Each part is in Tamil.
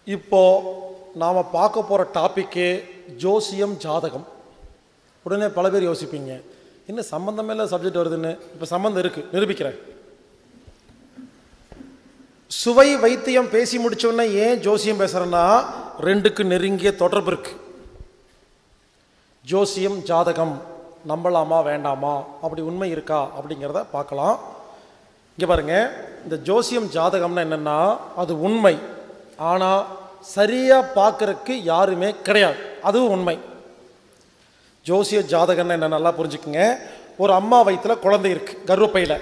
இப்போ நாம் பார்க்க போகிற டாப்பிக்கு ஜோசியம் ஜாதகம் உடனே பல பேர் யோசிப்பீங்க என்ன சம்மந்தமே இல்லை சப்ஜெக்ட் வருதுன்னு இப்போ சம்மந்தம் இருக்குது நிரூபிக்கிறேன் சுவை வைத்தியம் பேசி முடிச்சோடனே ஏன் ஜோசியம் பேசுகிறேன்னா ரெண்டுக்கு நெருங்கிய தொடர்பு இருக்கு ஜோசியம் ஜாதகம் நம்பலாமா வேண்டாமா அப்படி உண்மை இருக்கா அப்படிங்கிறத பார்க்கலாம் இங்கே பாருங்க இந்த ஜோசியம் ஜாதகம்னா என்னென்னா அது உண்மை ஆனால் சரியாக பார்க்கறதுக்கு யாருமே கிடையாது அதுவும் உண்மை ஜோசிய ஜாதகம்னா என்ன நல்லா புரிஞ்சுக்குங்க ஒரு அம்மா வயித்துல குழந்தை இருக்கு கர்ப்பப்பையில்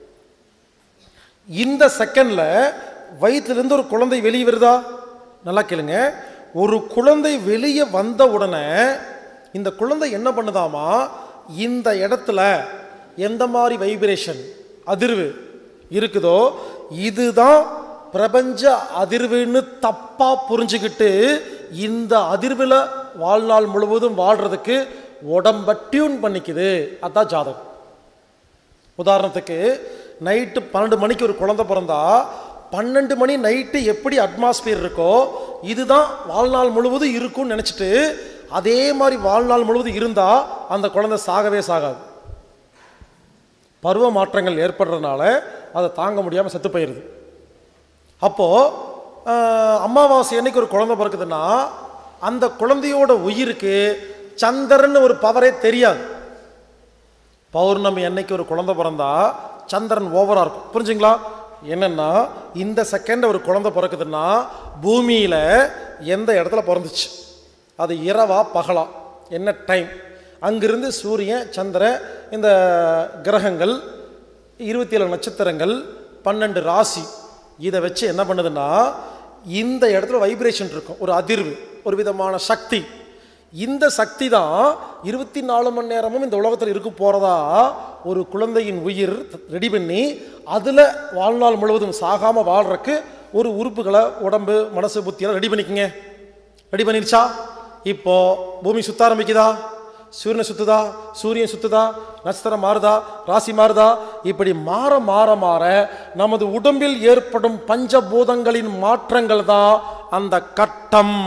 இந்த செகண்ட்ல வயிற்றுலேருந்து ஒரு குழந்தை வெளியே வருதா நல்லா கேளுங்க ஒரு குழந்தை வெளியே வந்த உடனே இந்த குழந்தை என்ன பண்ணுதாமா இந்த இடத்துல எந்த மாதிரி வைப்ரேஷன் அதிர்வு இருக்குதோ இதுதான் பிரபஞ்ச அதிர்வுன்னு தப்பா புரிஞ்சுக்கிட்டு இந்த அதிர்வில் வாழ்நாள் முழுவதும் வாழ்றதுக்கு உடம்ப டியூன் பண்ணிக்குது அதான் ஜாதகம் உதாரணத்துக்கு நைட்டு பன்னெண்டு மணிக்கு ஒரு குழந்தை பிறந்தா பன்னெண்டு மணி நைட்டு எப்படி அட்மாஸ்பியர் இருக்கோ இதுதான் வாழ்நாள் முழுவதும் இருக்கும்னு நினச்சிட்டு அதே மாதிரி வாழ்நாள் முழுவதும் இருந்தால் அந்த குழந்தை சாகவே சாகாது பருவ மாற்றங்கள் ஏற்படுறதுனால அதை தாங்க முடியாமல் செத்து போயிடுது அப்போது அமாவாசை அன்னைக்கு ஒரு குழந்தை பிறக்குதுன்னா அந்த குழந்தையோட உயிருக்கு சந்திரன் ஒரு பவரே தெரியாது பௌர்ணமி அன்னைக்கு ஒரு குழந்தை பிறந்தா சந்திரன் ஓவரா இருக்கும் புரிஞ்சுங்களா என்னன்னா இந்த செகண்ட் ஒரு குழந்தை பிறக்குதுன்னா பூமியில எந்த இடத்துல பிறந்துச்சு அது இரவா பகலா என்ன டைம் அங்கிருந்து சூரியன் சந்திரன் இந்த கிரகங்கள் இருபத்தி ஏழு நட்சத்திரங்கள் பன்னெண்டு ராசி இதை வச்சு என்ன பண்ணுதுன்னா இந்த இடத்துல வைப்ரேஷன் இருக்கும் ஒரு அதிர்வு ஒரு விதமான சக்தி இந்த சக்தி தான் இருபத்தி நாலு மணி நேரமும் இந்த உலகத்தில் இருக்க போகிறதா ஒரு குழந்தையின் உயிர் ரெடி பண்ணி அதில் வாழ்நாள் முழுவதும் சாகாமல் வாழ்றதுக்கு ஒரு உறுப்புகளை உடம்பு மனசு புத்தியெல்லாம் ரெடி பண்ணிக்கங்க ரெடி பண்ணிருச்சா இப்போ பூமி சுத்த ஆரம்பிக்குதா சூரியனை சுத்துதா சூரியன் சுத்துதா நட்சத்திரம் மாறுதா ராசி மாறுதா இப்படி மாற மாற மாற நமது உடம்பில் ஏற்படும் பஞ்சபூதங்களின் மாற்றங்கள் தான் அந்த கட்டம்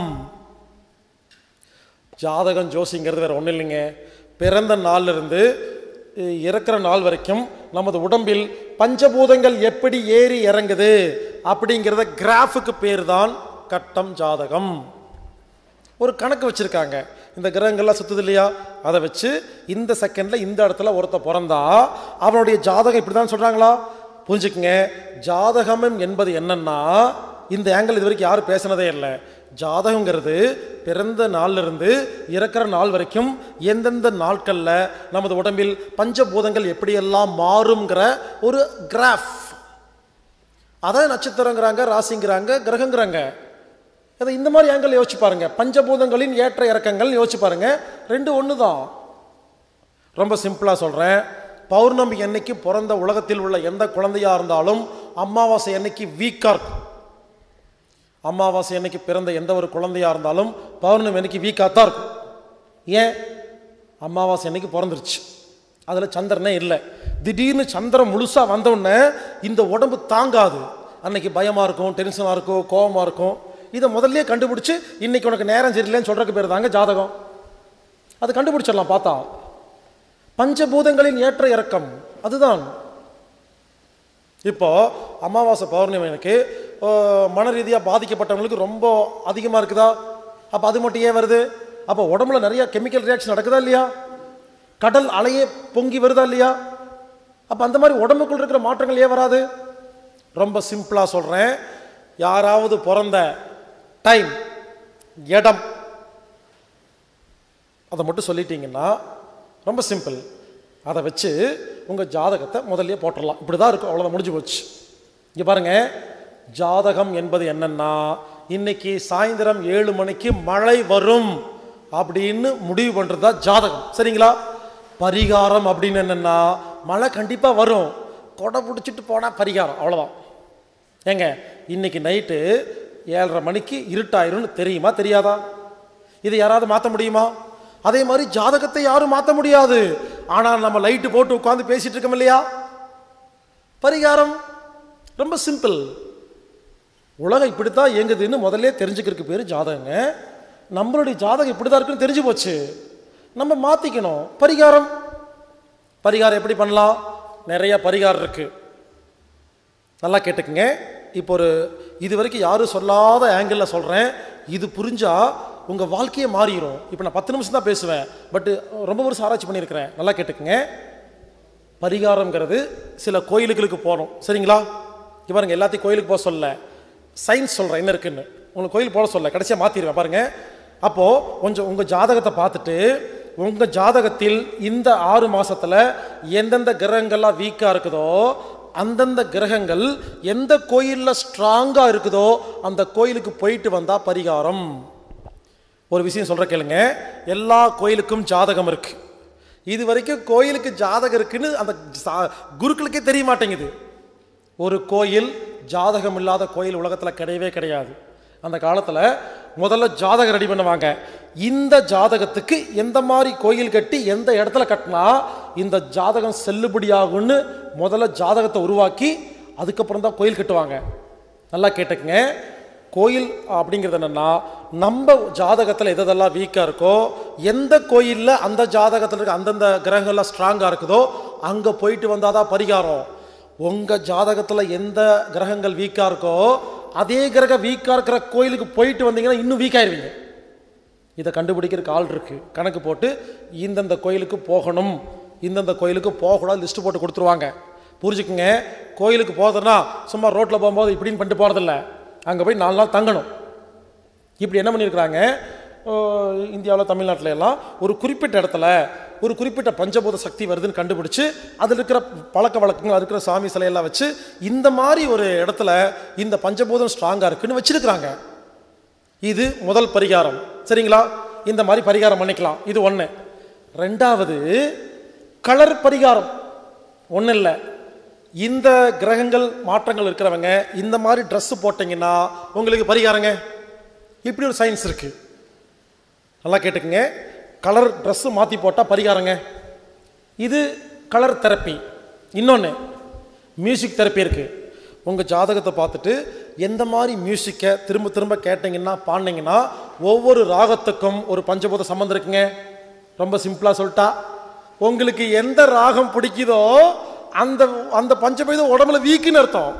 ஜாதகம் ஜோசிங்கிறது வேற ஒன்றும் இல்லைங்க பிறந்த நாள்ல இருந்து அஹ், இறக்குற நாள் வரைக்கும் நமது உடம்பில் பஞ்சபூதங்கள் எப்படி ஏறி இறங்குது அப்படிங்கிறத கிராஃபுக்கு பேர் தான் கட்டம் ஜாதகம் ஒரு கணக்கு வச்சிருக்காங்க இந்த கிரகங்கள்லாம் சுத்துது இல்லையா அதை வச்சு இந்த செகண்ட்ல இந்த இடத்துல ஒருத்த பிறந்தா அவனுடைய ஜாதகம் இப்படி தான் சொல்றாங்களா புரிஞ்சுக்குங்க ஜாதகம் என்பது என்னன்னா இந்த ஆங்கிள் இது வரைக்கும் யாரும் பேசினதே இல்லை ஜாதகங்கிறது பிறந்த நாள்ல இருந்து இறக்குற நாள் வரைக்கும் எந்தெந்த நாட்கள்ல நமது உடம்பில் பஞ்சபூதங்கள் எப்படியெல்லாம் மாறுங்கிற ஒரு கிராஃப் அதான் நட்சத்திரங்கிறாங்க ராசிங்கிறாங்க கிரகங்கிறாங்க அதை இந்த மாதிரி ஆங்கிள் யோசிச்சு பாருங்க பஞ்சபூதங்களின் ஏற்ற இறக்கங்கள் யோசிச்சு பாருங்க ரெண்டு ஒன்று தான் ரொம்ப சிம்பிளாக சொல்கிறேன் பௌர்ணமி அன்னைக்கு பிறந்த உலகத்தில் உள்ள எந்த குழந்தையா இருந்தாலும் அமாவாசை அன்னைக்கு வீக்காக இருக்கும் அமாவாசை அன்னைக்கு பிறந்த எந்த ஒரு குழந்தையா இருந்தாலும் பௌர்ணமி அன்னைக்கு வீக்காக தான் இருக்கும் ஏன் அமாவாசை அன்னைக்கு பிறந்துருச்சு அதில் சந்திரனே இல்லை திடீர்னு சந்திரன் முழுசாக வந்தவுடனே இந்த உடம்பு தாங்காது அன்னைக்கு பயமாக இருக்கும் டென்ஷனாக இருக்கும் கோபமாக இருக்கும் இதை முதல்லயே கண்டுபிடிச்சு இன்னைக்கு உனக்கு நேரம் சரியில்லைன்னு சொல்றதுக்கு பேர் தாங்க ஜாதகம் அது கண்டுபிடிச்சிடலாம் பார்த்தா பஞ்சபூதங்களின் ஏற்ற இறக்கம் அதுதான் இப்போ அமாவாசை பௌர்ணமி எனக்கு அஹ், மன ரீதியாக பாதிக்கப்பட்டவங்களுக்கு ரொம்ப அதிகமாக இருக்குதா அப்போ அது மட்டும் ஏன் வருது அப்போ உடம்புல நிறைய கெமிக்கல் ரியாக்ஷன் நடக்குதா இல்லையா கடல் அலையே பொங்கி வருதா இல்லையா அப்போ அந்த மாதிரி உடம்புக்குள்ள இருக்கிற மாற்றங்கள் ஏன் வராது ரொம்ப சிம்பிளாக சொல்கிறேன் யாராவது பிறந்த டைம் இடம் அதை மட்டும் சொல்லிட்டீங்கன்னா ரொம்ப சிம்பிள் அதை வச்சு உங்கள் ஜாதகத்தை முதல்லயே போட்டுடலாம் இப்படி தான் இருக்கும் அவ்வளோதான் முடிஞ்சு போச்சு இங்கே பாருங்க ஜாதகம் என்பது என்னன்னா இன்னைக்கு சாயந்தரம் ஏழு மணிக்கு மழை வரும் அப்படின்னு முடிவு பண்ணுறது தான் ஜாதகம் சரிங்களா பரிகாரம் அப்படின்னு என்னன்னா மழை கண்டிப்பாக வரும் கொடை பிடிச்சிட்டு போனால் பரிகாரம் அவ்வளோதான் ஏங்க இன்னைக்கு நைட்டு ஏழரை மணிக்கு இருட்டாயிரும்னு தெரியுமா தெரியாதா இதை யாராவது மாற்ற முடியுமா அதே மாதிரி ஜாதகத்தை யாரும் மாற்ற முடியாது ஆனால் நம்ம லைட்டு போட்டு உட்காந்து பேசிட்டு இருக்கோம் இல்லையா பரிகாரம் ரொம்ப சிம்பிள் உலகம் இப்படித்தான் இயங்குதுன்னு முதல்ல தெரிஞ்சுக்கிறதுக்கு பேர் ஜாதகங்க நம்மளுடைய ஜாதகம் இப்படி தான் இருக்குன்னு தெரிஞ்சு போச்சு நம்ம மாற்றிக்கணும் பரிகாரம் பரிகாரம் எப்படி பண்ணலாம் நிறைய பரிகாரம் இருக்கு நல்லா கேட்டுக்குங்க இப்போ ஒரு இது வரைக்கும் யாரும் சொல்லாத ஆங்கிளில் சொல்கிறேன் இது புரிஞ்சா உங்கள் வாழ்க்கையே மாறிடும் இப்போ நான் பத்து நிமிஷம் தான் பேசுவேன் பட்டு ரொம்ப வருஷம் ஆராய்ச்சி பண்ணியிருக்கிறேன் நல்லா கேட்டுக்குங்க பரிகாரம்ங்கிறது சில கோயிலுகளுக்கு போகணும் சரிங்களா இங்க பாருங்க எல்லாத்தையும் கோயிலுக்கு போக சொல்ல சயின்ஸ் சொல்கிறேன் என்ன இருக்குன்னு உங்களுக்கு கோயில் போட சொல்ல கடைசியாக மாற்றிடுவேன் பாருங்க அப்போது கொஞ்சம் உங்கள் ஜாதகத்தை பார்த்துட்டு உங்கள் ஜாதகத்தில் இந்த ஆறு மாசத்துல எந்தெந்த கிரகங்கள்லாம் வீக்காக இருக்குதோ அந்தந்த கிரகங்கள் எந்த கோயிலில் ஸ்ட்ராங்காக இருக்குதோ அந்த கோயிலுக்கு போயிட்டு வந்தால் பரிகாரம் ஒரு விஷயம் சொல்ற கேளுங்க எல்லா கோயிலுக்கும் ஜாதகம் இருக்கு இது வரைக்கும் கோயிலுக்கு ஜாதகம் இருக்குன்னு அந்த சா- குருக்களுக்கே தெரிய மாட்டேங்குது ஒரு கோயில் ஜாதகம் இல்லாத கோயில் உலகத்தில் கிடையவே கிடையாது அந்த காலத்தில் முதல்ல ஜாதகம் ரெடி பண்ணுவாங்க இந்த ஜாதகத்துக்கு எந்த மாதிரி கோயில் கட்டி எந்த இடத்துல கட்டினா இந்த ஜாதகம் செல்லுபடியாகும்னு முதல்ல ஜாதகத்தை உருவாக்கி அதுக்கப்புறம் தான் கோயில் கட்டுவாங்க நல்லா கேட்டுக்கங்க கோயில் அப்படிங்கிறது என்னன்னா நம்ம ஜாதகத்தில் எது எதெல்லாம் வீக்காக இருக்கோ எந்த கோயிலில் அந்த ஜாதகத்தில் இருக்க அந்தந்த கிரகங்கள்லாம் ஸ்ட்ராங்காக இருக்குதோ அங்கே போயிட்டு வந்தால் தான் பரிகாரம் உங்கள் ஜாதகத்தில் எந்த கிரகங்கள் வீக்காக இருக்கோ அதே கிரகம் வீக்காக இருக்கிற கோயிலுக்கு போயிட்டு வந்தீங்கன்னா இன்னும் வீக் ஆயிருவீங்க இதை கண்டுபிடிக்கிறதுக்கு ஆள் இருக்கு கணக்கு போட்டு இந்தந்த கோயிலுக்கு போகணும் இந்தந்த கோயிலுக்கு போகக்கூடாது லிஸ்ட் போட்டு கொடுத்துருவாங்க புரிஞ்சுக்குங்க கோயிலுக்கு போகிறதுனா சும்மா ரோட்டில் போகும்போது இப்படின்னு பண்ணிட்டு போகிறதில்ல அங்கே போய் நாலு நாள் தங்கணும் இப்படி என்ன பண்ணியிருக்கிறாங்க இந்தியாவில் தமிழ்நாட்டில் எல்லாம் ஒரு குறிப்பிட்ட இடத்துல ஒரு குறிப்பிட்ட பஞ்சபூத சக்தி வருதுன்னு கண்டுபிடிச்சு அதில் இருக்கிற பழக்க வழக்கங்கள் அதுல இருக்கிற சாமி சிலையெல்லாம் வச்சு இந்த மாதிரி ஒரு இடத்துல இந்த பஞ்சபூதம் ஸ்ட்ராங்காக இருக்குன்னு வச்சிருக்கிறாங்க இது முதல் பரிகாரம் சரிங்களா இந்த மாதிரி பரிகாரம் பண்ணிக்கலாம் இது ஒன்று ரெண்டாவது கலர் பரிகாரம் ஒன்றும் இல்லை இந்த கிரகங்கள் மாற்றங்கள் இருக்கிறவங்க இந்த மாதிரி ட்ரெஸ் போட்டீங்கன்னா உங்களுக்கு பரிகாரங்க இப்படி ஒரு சயின்ஸ் இருக்கு நல்லா கேட்டுக்குங்க கலர் ட்ரெஸ்ஸு மாற்றி போட்டால் பரிகாரங்க இது கலர் தெரப்பி இன்னொன்று மியூசிக் தெரப்பி இருக்குது உங்கள் ஜாதகத்தை பார்த்துட்டு எந்த மாதிரி மியூசிக்கை திரும்ப திரும்ப கேட்டிங்கன்னா பாடினீங்கன்னா ஒவ்வொரு ராகத்துக்கும் ஒரு பஞ்சபூத சம்மந்தம் இருக்குங்க ரொம்ப சிம்பிளாக சொல்லிட்டா உங்களுக்கு எந்த ராகம் பிடிக்குதோ அந்த அந்த பஞ்சபூதம் உடம்புல வீக்குன்னு அர்த்தம்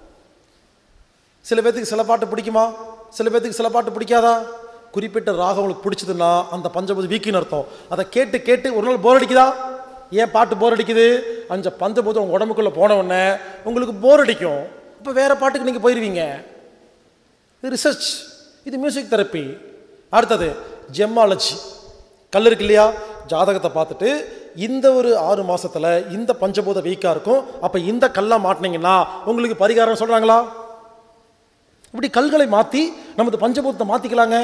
சில பேர்த்துக்கு சில பாட்டு பிடிக்குமா சில பேர்த்துக்கு சில பாட்டு பிடிக்காதா குறிப்பிட்ட ராகம் உங்களுக்கு பிடிச்சதுன்னா அந்த பஞ்சபூத வீக்குன்னு அர்த்தம் அதை கேட்டு கேட்டு ஒரு நாள் போர் அடிக்குதா ஏன் பாட்டு போர் அடிக்குது அந்த பஞ்சபூதம் உங்கள் உடம்புக்குள்ளே போன உடனே உங்களுக்கு போர் அடிக்கும் இப்போ வேற பாட்டுக்கு நீங்கள் போயிடுவீங்க இது ரிசர்ச் இது மியூசிக் தெரப்பி அடுத்தது ஜெம்மாலஜி கல் இருக்கு இல்லையா ஜாதகத்தை பார்த்துட்டு இந்த ஒரு ஆறு மாசத்துல இந்த பஞ்சபூத வீக்கா இருக்கும் அப்ப இந்த கல்லை மாட்டினீங்கன்னா உங்களுக்கு பரிகாரம் சொல்றாங்களா இப்படி கல்களை மாத்தி நமது பஞ்சபூதத்தை மாத்திக்கலாங்க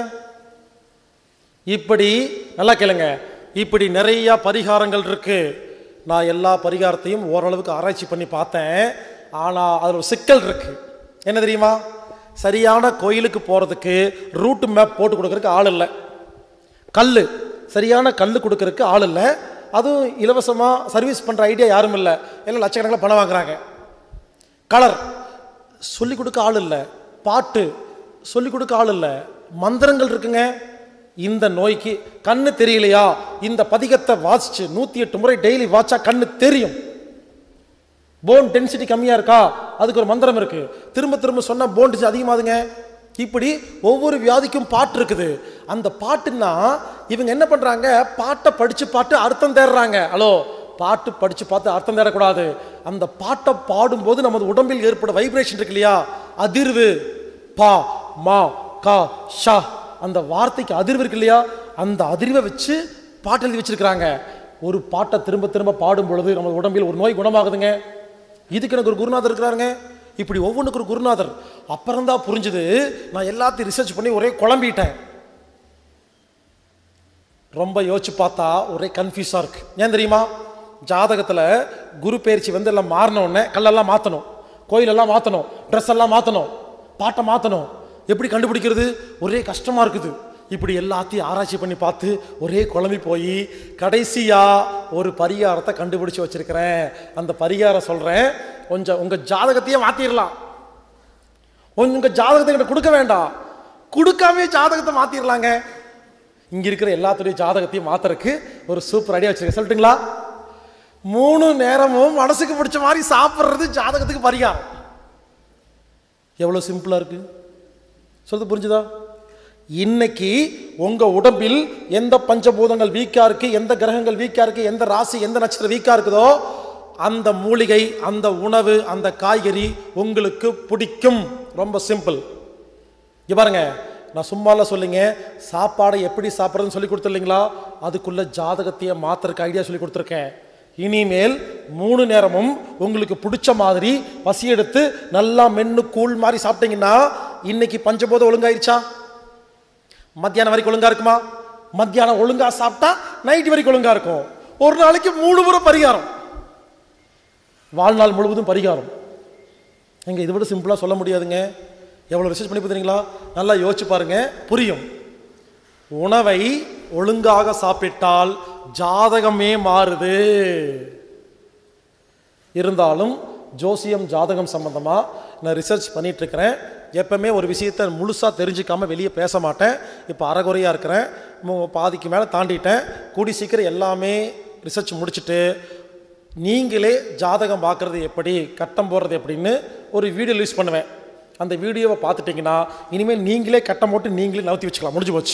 இப்படி நல்லா கேளுங்க இப்படி நிறைய பரிகாரங்கள் இருக்கு நான் எல்லா பரிகாரத்தையும் ஓரளவுக்கு ஆராய்ச்சி பண்ணி பார்த்தேன் ஆனா அதுல ஒரு சிக்கல் இருக்கு என்ன தெரியுமா சரியான கோயிலுக்கு போறதுக்கு ரூட் மேப் போட்டு கொடுக்கறதுக்கு ஆள் இல்லை கல் சரியான கல் கொடுக்கறதுக்கு ஆள் இல்லை அதுவும் இலவசமாக சர்வீஸ் பண்ணுற ஐடியா யாரும் இல்லை எல்லாம் லட்சக்கணக்கில் பணம் வாங்குறாங்க கலர் சொல்லிக் கொடுக்க ஆள் இல்லை பாட்டு சொல்லிக் கொடுக்க ஆள் இல்லை மந்திரங்கள் இருக்குங்க இந்த நோய்க்கு கண்ணு தெரியலையா இந்த பதிகத்தை வாசிச்சு நூற்றி எட்டு முறை டெய்லி வாட்சா கண்ணு தெரியும் போன் டென்சிட்டி கம்மியாக இருக்கா அதுக்கு ஒரு மந்திரம் இருக்கு திரும்ப திரும்ப சொன்னால் போன் டென்சிட்டி அதிகமாகுதுங்க இப்படி ஒவ்வொரு வியாதிக்கும் பாட்டு இருக்குது அந்த பாட்டுன்னா இவங்க என்ன பண்றாங்க பாட்டை படிச்சு பாட்டு அர்த்தம் தேடுறாங்க ஹலோ பாட்டு படிச்சு பார்த்து அர்த்தம் தேடக்கூடாது அந்த பாட்டை பாடும்போது நமது உடம்பில் ஏற்பட வைப்ரேஷன் இருக்கு இல்லையா அதிர்வு பா மா கா ஷா அந்த வார்த்தைக்கு அதிர்வு இருக்கு இல்லையா அந்த அதிர்வை வச்சு பாட்டு எழுதி வச்சிருக்கிறாங்க ஒரு பாட்டை திரும்ப திரும்ப பாடும் பொழுது நம்ம உடம்பில் ஒரு நோய் குணமாகுதுங்க இதுக்கு எனக்கு ஒரு குருநாதர் இருக்கிறாருங்க இப்படி ஒவ்வொன்றுக்கு ஒரு குருநாதர் அப்புறம் தான் புரிஞ்சுது நான் எல்லாத்தையும் ரிசர்ச் பண்ணி ஒரே குழம்பிட்டேன் ரொம்ப யோசிச்சு பார்த்தா ஒரே கன்ஃபியூஸாக இருக்கு ஏன் தெரியுமா ஜாதகத்தில் குரு பயிற்சி வந்து எல்லாம் மாறின உடனே கல்லெல்லாம் மாற்றணும் கோயிலெல்லாம் மாற்றணும் ட்ரெஸ் எல்லாம் மாற்றணும் பாட்டை மாற்றணும் எப்படி கண்டுபிடிக்கிறது ஒரே கஷ்டமாக இருக்குது இப்படி எல்லாத்தையும் ஆராய்ச்சி பண்ணி பார்த்து ஒரே குழம்பி போய் கடைசியா ஒரு பரிகாரத்தை கண்டுபிடிச்சு வச்சிருக்கிறேன் அந்த பரிகாரம் சொல்றேன் கொஞ்சம் உங்க ஜாதகத்தையே மாத்திரலாம் உங்க ஜாதகத்தை கிட்ட கொடுக்க வேண்டாம் கொடுக்காமே ஜாதகத்தை மாத்திரலாங்க இங்க இருக்கிற எல்லாத்துடைய ஜாதகத்தையும் மாத்துறதுக்கு ஒரு சூப்பர் ஐடியா வச்சிருக்கேன் சொல்லட்டுங்களா மூணு நேரமும் மனசுக்கு பிடிச்ச மாதிரி சாப்பிட்றது ஜாதகத்துக்கு பரிகாரம் எவ்வளவு சிம்பிளா இருக்கு சொல்றது புரிஞ்சுதா இன்னைக்கு உங்க உடம்பில் எந்த பஞ்சபூதங்கள் வீக்கா இருக்கு எந்த கிரகங்கள் வீக்கா இருக்கு எந்த ராசி எந்த நட்சத்திரம் வீக்கா இருக்குதோ அந்த மூலிகை அந்த உணவு அந்த காய்கறி உங்களுக்கு பிடிக்கும் ரொம்ப சிம்பிள் இங்க பாருங்க நான் சும்மால சொல்லிங்க சாப்பாடை எப்படி சாப்பிட்றதுன்னு சொல்லி கொடுத்துருந்தீங்களா அதுக்குள்ள ஜாதகத்தையே மாத்திரக்கு ஐடியா சொல்லி கொடுத்துருக்கேன் இனிமேல் மூணு நேரமும் உங்களுக்கு பிடிச்ச மாதிரி பசி எடுத்து நல்லா மென்னு கூழ் மாதிரி சாப்பிட்டீங்கன்னா இன்னைக்கு பஞ்சபோதம் ஒழுங்காயிருச்சா மத்தியானம் வரைக்கும் ஒழுங்கா இருக்குமா மத்தியானம் ஒழுங்கா சாப்பிட்டா நைட் வரைக்கும் ஒழுங்கா இருக்கும் ஒரு நாளைக்கு மூணு முறை பரிகாரம் வாழ்நாள் முழுவதும் பரிகாரம் எங்க இதை விட சிம்பிளா சொல்ல முடியாதுங்க எவ்வளவு ரிசர்ச் பண்ணி பார்த்தீங்களா நல்லா யோசிச்சு பாருங்க புரியும் உணவை ஒழுங்காக சாப்பிட்டால் ஜாதகமே மாறுது இருந்தாலும் ஜோசியம் ஜாதகம் சம்பந்தமா நான் ரிசர்ச் பண்ணிட்டு இருக்கிறேன் எப்பவுமே ஒரு விஷயத்தை முழுசா தெரிஞ்சுக்காம வெளியே பேச மாட்டேன் இப்போ அறகுறையா இருக்கிறேன் மு- பாதிக்கு மேலே தாண்டிட்டேன் கூடி சீக்கிரம் எல்லாமே ரிசர்ச் முடிச்சுட்டு நீங்களே ஜாதகம் பார்க்குறது எப்படி கட்டம் போடுறது எப்படின்னு ஒரு வீடியோ ரிலீஸ் பண்ணுவேன் அந்த வீடியோவை பார்த்துட்டிங்கன்னா இனிமேல் நீங்களே கட்டம் போட்டு நீங்களே நவுத்தி வச்சுக்கலாம் முடிஞ்சு போச்சு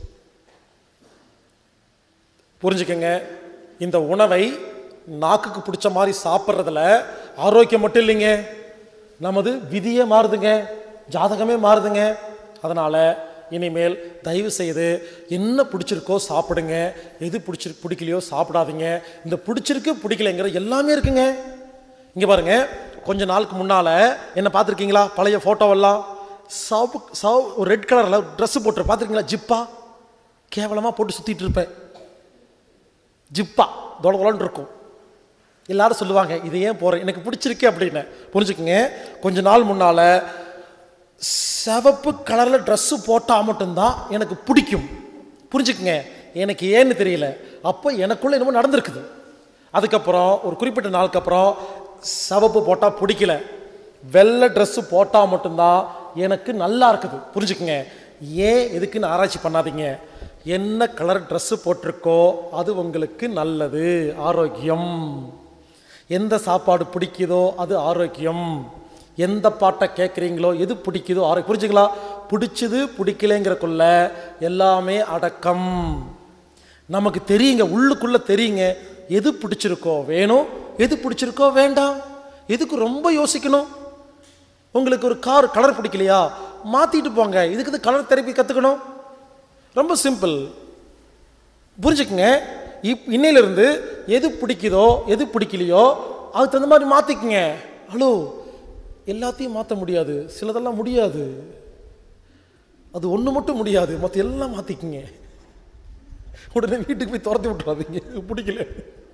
புரிஞ்சுக்கங்க இந்த உணவை நாக்குக்கு பிடிச்ச மாதிரி சாப்பிட்றதுல ஆரோக்கியம் மட்டும் இல்லைங்க நமது விதியே மாறுதுங்க ஜாதகமே மாறுதுங்க அதனால இனிமேல் தயவு செய்து என்ன பிடிச்சிருக்கோ சாப்பிடுங்க எது பிடிச்சிரு பிடிக்கலையோ சாப்பிடாதீங்க இந்த பிடிச்சிருக்கு பிடிக்கலைங்கிற எல்லாமே இருக்குங்க இங்க பாருங்க கொஞ்ச நாளுக்கு முன்னால என்ன பார்த்துருக்கீங்களா பழைய போட்டோவெல்லாம் சவப்பு சவ ஒரு ரெட் கலரில் ட்ரெஸ் போட்டு பார்த்துருக்கீங்களா ஜிப்பா கேவலமாக போட்டு சுற்றிட்டு இருப்பேன் ஜிப்பா தொலதொலன்னு இருக்கும் எல்லாரும் சொல்லுவாங்க இதை ஏன் போகிறேன் எனக்கு பிடிச்சிருக்கு அப்படின்னு புரிஞ்சுக்குங்க கொஞ்ச நாள் முன்னால் சிவப்பு கலரில் ட்ரெஸ்ஸு போட்டால் மட்டும்தான் எனக்கு பிடிக்கும் புரிஞ்சுக்குங்க எனக்கு ஏன்னு தெரியல அப்போ எனக்குள்ள என்னமோ நடந்திருக்குது அதுக்கப்புறம் ஒரு குறிப்பிட்ட நாளுக்கு அப்புறம் சிவப்பு போட்டால் பிடிக்கல வெள்ளை ட்ரெஸ்ஸு போட்டால் மட்டும்தான் எனக்கு நல்லா இருக்குது புரிஞ்சுக்குங்க ஏன் எதுக்குன்னு ஆராய்ச்சி பண்ணாதீங்க என்ன கலர் ட்ரெஸ்ஸு போட்டிருக்கோ அது உங்களுக்கு நல்லது ஆரோக்கியம் எந்த சாப்பாடு பிடிக்குதோ அது ஆரோக்கியம் எந்த பாட்டை கேட்குறீங்களோ எது பிடிக்குதோ ஆரோக்கியம் புரிஞ்சுங்களா பிடிச்சது பிடிக்கலைங்கிறக்குள்ள எல்லாமே அடக்கம் நமக்கு தெரியுங்க உள்ளுக்குள்ள தெரியுங்க எது பிடிச்சிருக்கோ வேணும் எது பிடிச்சிருக்கோ வேண்டாம் எதுக்கு ரொம்ப யோசிக்கணும் உங்களுக்கு ஒரு கார் கலர் பிடிக்கலையா மாத்திட்டு போங்க இதுக்கு இது கலர் தெரப்பி கற்றுக்கணும் ரொம்ப சிம்பிள் புரிஞ்சுக்குங்க இப் இன்னையிலிருந்து எது பிடிக்குதோ எது பிடிக்கலையோ அதுக்கு தகுந்த மாதிரி மாற்றிக்குங்க ஹலோ எல்லாத்தையும் மாற்ற முடியாது சிலதெல்லாம் முடியாது அது ஒன்று மட்டும் முடியாது மற்ற எல்லாம் மாற்றிக்குங்க உடனே வீட்டுக்கு போய் துரத்தி விட்டுறாதீங்க பிடிக்கல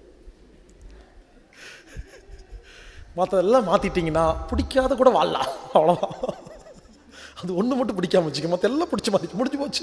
மற்றதெல்லாம் மாற்றிட்டீங்கன்னா பிடிக்காத கூட வாழலாம் அவ்வளோதான் அது ஒன்று மட்டும் பிடிக்காம வச்சுக்க மற்ற எல்லாம் பிடிச்ச மாதிரி முடிஞ்சு போச்சு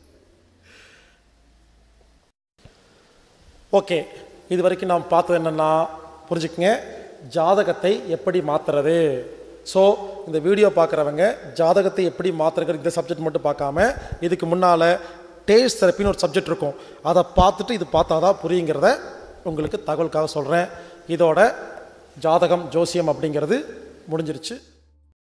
ஓகே இது வரைக்கும் நாம் பார்த்தது என்னென்னா புரிஞ்சுக்கங்க ஜாதகத்தை எப்படி மாற்றுறது ஸோ இந்த வீடியோ பார்க்குறவங்க ஜாதகத்தை எப்படி மாற்றுறது இந்த சப்ஜெக்ட் மட்டும் பார்க்காம இதுக்கு முன்னால் டேஸ்ட் தெரப்பின்னு ஒரு சப்ஜெக்ட் இருக்கும் அதை பார்த்துட்டு இது பார்த்தாதான் புரியுங்கிறத உங்களுக்கு தகவலுக்காக சொல்கிறேன் இதோட ஜாதகம் ஜோசியம் அப்படிங்கிறது முடிஞ்சிருச்சு